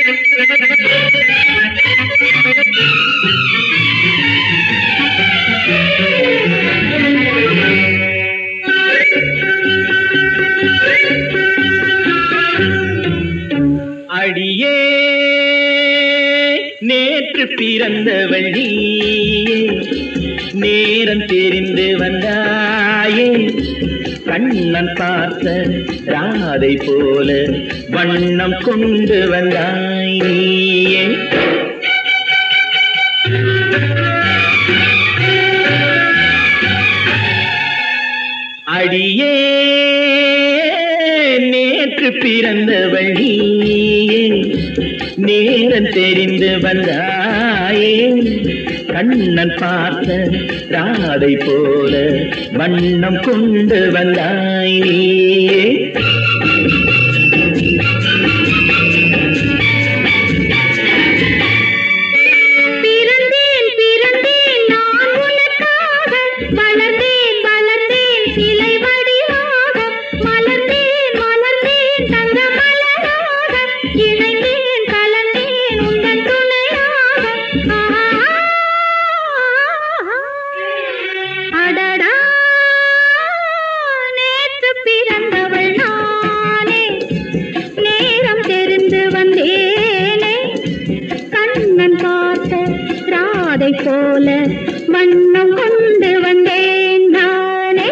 அடியே நேற்று பிறந்தவள் நீயே நேரம் தெரிந்து வந்தாயே கண்ணன் பார்த்த ராதை போல வண்ணம் கொண்டு வந்தாய் நீயே அடியே நேற்று பிறந்தவள் நீயே நேரம் தெரிந்து வந்தாயே கண்ணன் பார்த்த ராதை போல வண்ணம் கொண்டு வந்தாய் நீயே பிறந்தேன் பிறந்தேன் நான் உனக்காக வளர்ந்தேன் வளர்ந்தேன் சிலை வடிவாக மலர்ந்தேன் மலர்ந்தேன் தங்க மலராக இணைந்தேன் கலந்தேன் உந்தன் துணையாக அடடா நேற்று பிறந்தவள் நானே நேரம் தெரிந்து வந்தேனே கண்ணன் பார்த்த ராதை போல வண்ணம் கொண்டு வந்தேன் நானே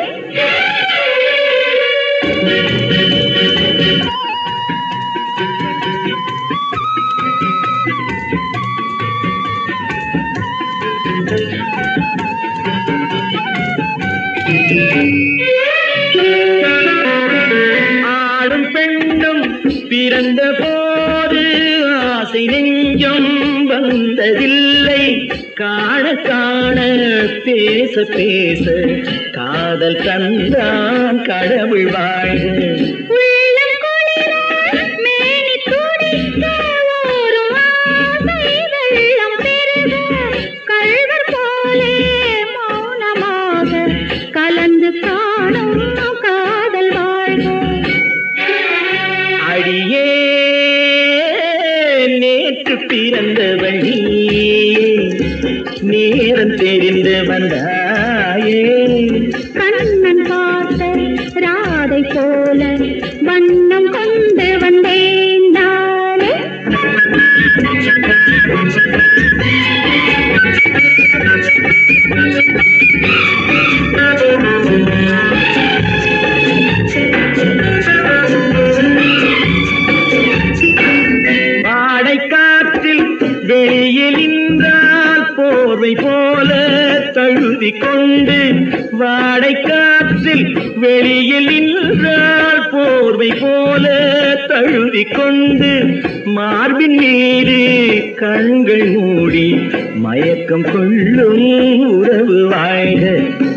ஆடும் பெண்ணும் பிறந்த போது ஆசை நெஞ்சம் வந்ததில்லை காண காண பேச பேச காதல் தந்தான் கடவுள் வாழ்க உள்ளம் குளிர மேனி துடிக்க ஓரும் ஆசை வெள்ளம் பெருக கள்வர் போலே மௌனமாக கலந்து காணும் காதல் வாழ்க அடியே நேற்று பிறந்தவள் நீயே நேரம் தெரிந்து வந்தாயே கண்ணன் பார்த்த ராதை போல வண்ணம் கொண்டு வந்தேன் நானே வாடை காற்றில் வெளியில் நின்றால் போர்வை போல தழுவி கொண்டு வாடை காற்றில் வெளியில் நின்றால் போர்வை போல தழுவி கொண்டு மார்பின் மீது கண்கள் மூடி மயக்கம் கொள்ளும் உறவு வாழ்க